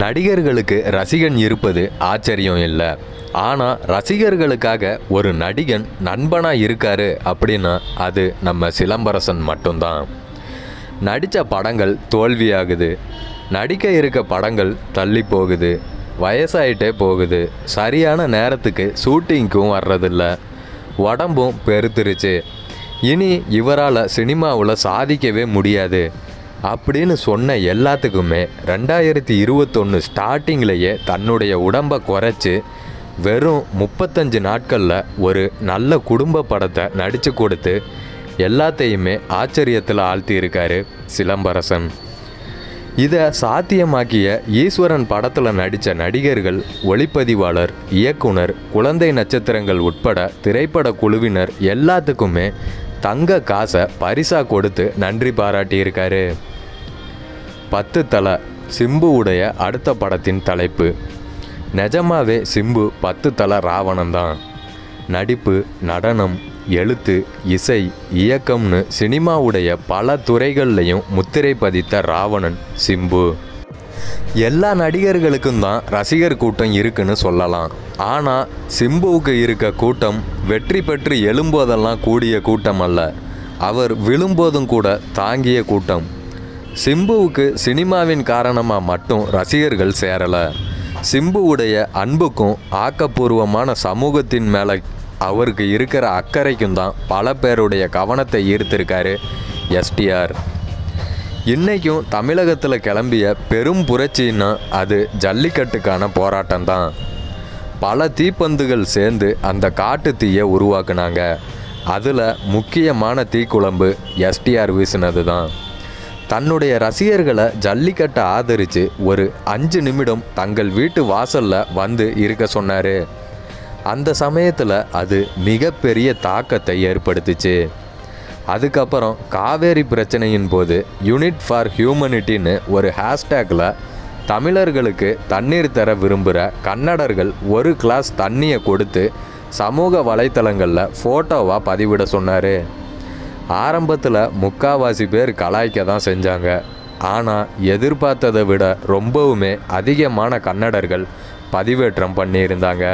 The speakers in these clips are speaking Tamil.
நடிகர்களுக்கு ரசிகன் இருப்பது ஆச்சரியம் இல்லை ஆனால் ரசிகர்களுக்காக ஒரு நடிகன் நண்பனாக இருக்காரு அப்படின்னா அது நம்ம சிலம்பரசன் மட்டும்தான் நடித்த படங்கள் தோல்வியாகுது நடிக்க இருக்க படங்கள் தள்ளி போகுது வயசாயிட்டே போகுது சரியான நேரத்துக்கு ஷூட்டிங்க்கும் வர்றதில்ல உடம்பும் பெருத்துருச்சு இனி இவரால் சினிமாவில் சாதிக்கவே முடியாது அப்படின்னு சொன்ன எல்லாத்துக்குமே ரெண்டாயிரத்தி இருபத்தொன்று ஸ்டார்டிங்லேயே தன்னுடைய உடம்பை குறைச்சி வெறும் முப்பத்தஞ்சு நாட்களில் ஒரு நல்ல குடும்ப படத்தை நடித்து கொடுத்து எல்லாத்தையுமே ஆச்சரியத்தில் ஆழ்த்தியிருக்காரு சிலம்பரசன் இதை சாத்தியமாக்கிய ஈஸ்வரன் படத்தில் நடித்த நடிகர்கள் ஒளிப்பதிவாளர் இயக்குனர் குழந்தை நட்சத்திரங்கள் உட்பட திரைப்பட குழுவினர் எல்லாத்துக்குமே தங்க காசை பரிசா கொடுத்து நன்றி பாராட்டியிருக்காரு பத்து தலை சிம்புவுடைய அடுத்த படத்தின் தலைப்பு நிஜமாவே சிம்பு பத்து தலை ராவணன்தான் நடிப்பு நடனம் எழுத்து இசை இயக்கம்னு சினிமாவுடைய பல துறைகள்லையும் முத்திரை பதித்த ராவணன் சிம்பு எல்லா நடிகர்களுக்கும் தான் ரசிகர் கூட்டம் இருக்குன்னு சொல்லலாம் ஆனால் சிம்புவுக்கு இருக்க கூட்டம் வெற்றி பெற்று எழும்போதெல்லாம் கூடிய கூட்டம் அல்ல அவர் விழும்போதும் கூட தாங்கிய கூட்டம் சிம்புவுக்கு சினிமாவின் காரணமாக மட்டும் ரசிகர்கள் சேரலை சிம்புவுடைய அன்புக்கும் ஆக்கப்பூர்வமான சமூகத்தின் மேலே அவருக்கு இருக்கிற அக்கறைக்கும் தான் பல பேருடைய கவனத்தை ஈர்த்திருக்காரு எஸ்டிஆர் இன்னைக்கும் தமிழகத்தில் கிளம்பிய பெரும் புரட்சின்னா அது ஜல்லிக்கட்டுக்கான போராட்டம் தான் பல தீப்பந்துகள் சேர்ந்து அந்த காட்டு தீயை உருவாக்குனாங்க அதில் முக்கியமான தீக்குழம்பு எஸ்டிஆர் வீசினது தான் தன்னுடைய ரசிகர்களை ஜல்லிக்கட்டை ஆதரித்து ஒரு அஞ்சு நிமிடம் தங்கள் வீட்டு வாசலில் வந்து இருக்க சொன்னார் அந்த சமயத்தில் அது மிகப்பெரிய தாக்கத்தை ஏற்படுத்துச்சு அதுக்கப்புறம் காவேரி பிரச்சனையின் போது யூனிட் ஃபார் ஹியூமனிட்டின்னு ஒரு ஹேஷ்டேக்கில் தமிழர்களுக்கு தண்ணீர் தர விரும்புகிற கன்னடர்கள் ஒரு கிளாஸ் தண்ணியை கொடுத்து சமூக வலைத்தளங்களில் ஃபோட்டோவாக பதிவிட சொன்னார் ஆரம்பத்தில் முக்காவாசி பேர் கலாய்க்க தான் செஞ்சாங்க ஆனால் எதிர்பார்த்ததை விட ரொம்பவுமே அதிகமான கன்னடர்கள் பதிவேற்றம் பண்ணியிருந்தாங்க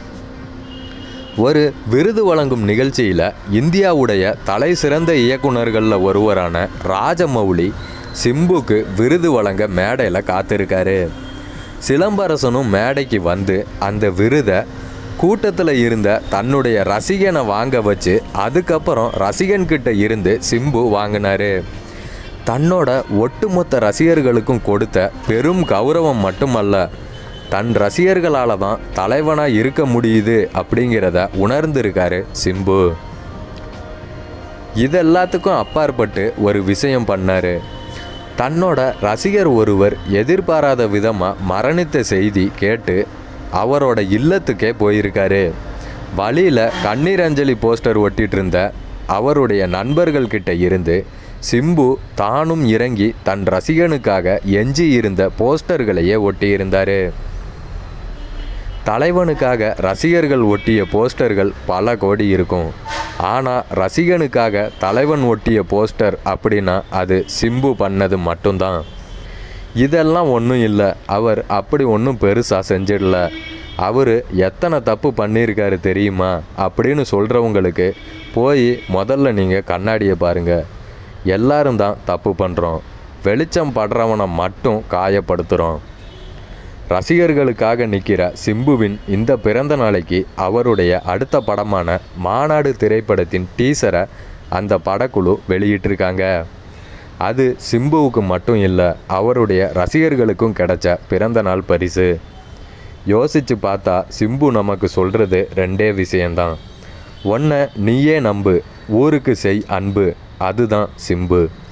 ஒரு விருது வழங்கும் நிகழ்ச்சியில் இந்தியாவுடைய தலை சிறந்த இயக்குனர்களில் ஒருவரான ராஜமௌலி சிம்புக்கு விருது வழங்க மேடையில் காத்திருக்காரு சிலம்பரசனும் மேடைக்கு வந்து அந்த விருதை கூட்டத்தில் இருந்த தன்னுடைய ரசிகனை வாங்க வச்சு அதுக்கப்புறம் ரசிகன்கிட்ட இருந்து சிம்பு வாங்கினாரு தன்னோட ஒட்டுமொத்த ரசிகர்களுக்கும் கொடுத்த பெரும் கௌரவம் மட்டுமல்ல தன் ரசிகர்களால் தான் தலைவனாக இருக்க முடியுது அப்படிங்கிறத உணர்ந்திருக்காரு சிம்பு இதெல்லாத்துக்கும் அப்பாற்பட்டு ஒரு விஷயம் பண்ணார் தன்னோட ரசிகர் ஒருவர் எதிர்பாராத விதமாக மரணித்த செய்தி கேட்டு அவரோட இல்லத்துக்கே போயிருக்காரு வழியில் கண்ணீர் அஞ்சலி போஸ்டர் ஒட்டிட்டு இருந்த அவருடைய நண்பர்கள் கிட்ட இருந்து சிம்பு தானும் இறங்கி தன் ரசிகனுக்காக எஞ்சி இருந்த போஸ்டர்களையே ஒட்டியிருந்தார் தலைவனுக்காக ரசிகர்கள் ஒட்டிய போஸ்டர்கள் பல கோடி இருக்கும் ஆனால் ரசிகனுக்காக தலைவன் ஒட்டிய போஸ்டர் அப்படின்னா அது சிம்பு பண்ணது மட்டும்தான் இதெல்லாம் ஒன்றும் இல்லை அவர் அப்படி ஒன்றும் பெருசாக செஞ்சிடல அவர் எத்தனை தப்பு பண்ணியிருக்காரு தெரியுமா அப்படின்னு சொல்கிறவங்களுக்கு போய் முதல்ல நீங்கள் கண்ணாடியை பாருங்கள் எல்லாரும் தான் தப்பு பண்ணுறோம் வெளிச்சம் படுறவனை மட்டும் காயப்படுத்துகிறோம் ரசிகர்களுக்காக நிற்கிற சிம்புவின் இந்த பிறந்த நாளைக்கு அவருடைய அடுத்த படமான மாநாடு திரைப்படத்தின் டீசரை அந்த படக்குழு வெளியிட்டிருக்காங்க அது சிம்புவுக்கு மட்டும் இல்லை அவருடைய ரசிகர்களுக்கும் கிடைச்ச பிறந்த நாள் பரிசு யோசித்து பார்த்தா சிம்பு நமக்கு சொல்கிறது ரெண்டே விஷயந்தான் ஒன்றை நீயே நம்பு ஊருக்கு செய் அன்பு அதுதான் சிம்பு